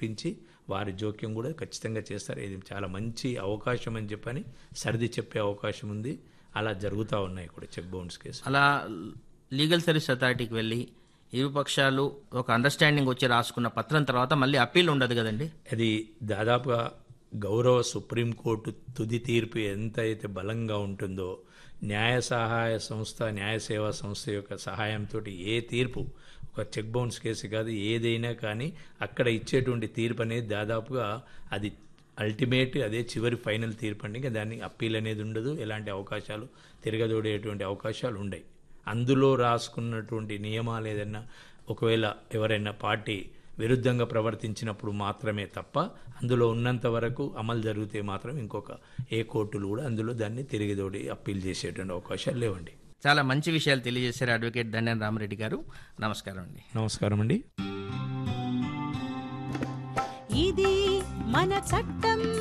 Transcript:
పిలిపించి వారి జోక్యం కూడా ఖచ్చితంగా చేస్తారు ఇది చాలా మంచి అవకాశం అని చెప్పని సర్ది చెప్పే అవకాశం ఉంది అలా జరుగుతూ ఉన్నాయి కూడా చెక్ బౌన్స్ కేసు అలా లీగల్ సర్వీస్ అథారిటీకి వెళ్ళి ఇరు పక్షాలు ఒక అండర్స్టాండింగ్ వచ్చి రాసుకున్న పత్రం తర్వాత మళ్ళీ అప్పీల్ ఉండదు కదండి అది దాదాపుగా గౌరవ సుప్రీంకోర్టు తుది తీర్పు ఎంత అయితే బలంగా ఉంటుందో న్యాయ సహాయ సంస్థ న్యాయ సేవా సంస్థ యొక్క సహాయంతో ఏ తీర్పు ఒక చెక్ బౌన్స్ కేసు కాదు ఏదైనా కానీ అక్కడ ఇచ్చేటువంటి తీర్పు అనేది దాదాపుగా అది అల్టిమేట్ అదే చివరి ఫైనల్ తీర్పు అండి ఇంకా దాన్ని అప్పీల్ అనేది ఉండదు ఎలాంటి అవకాశాలు తిరగదోడేటువంటి అవకాశాలు ఉండవు అందులో రాసుకున్నటువంటి నియమాలు ఏదైనా ఒకవేళ ఎవరైనా పార్టీ విరుద్ధంగా ప్రవర్తించినప్పుడు మాత్రమే తప్ప అందులో ఉన్నంత వరకు అమలు జరిగితే మాత్రం ఇంకొక ఏ కోర్టులు కూడా అందులో దాన్ని తిరిగిదోడి అప్పీల్ చేసేటువంటి అవకాశాలు లేవండి చాలా మంచి విషయాలు తెలియజేశారు అడ్వకేట్ దండన్ రామరెడ్డి గారు నమస్కారం అండి నమస్కారం అండి ఇది మన చట్టం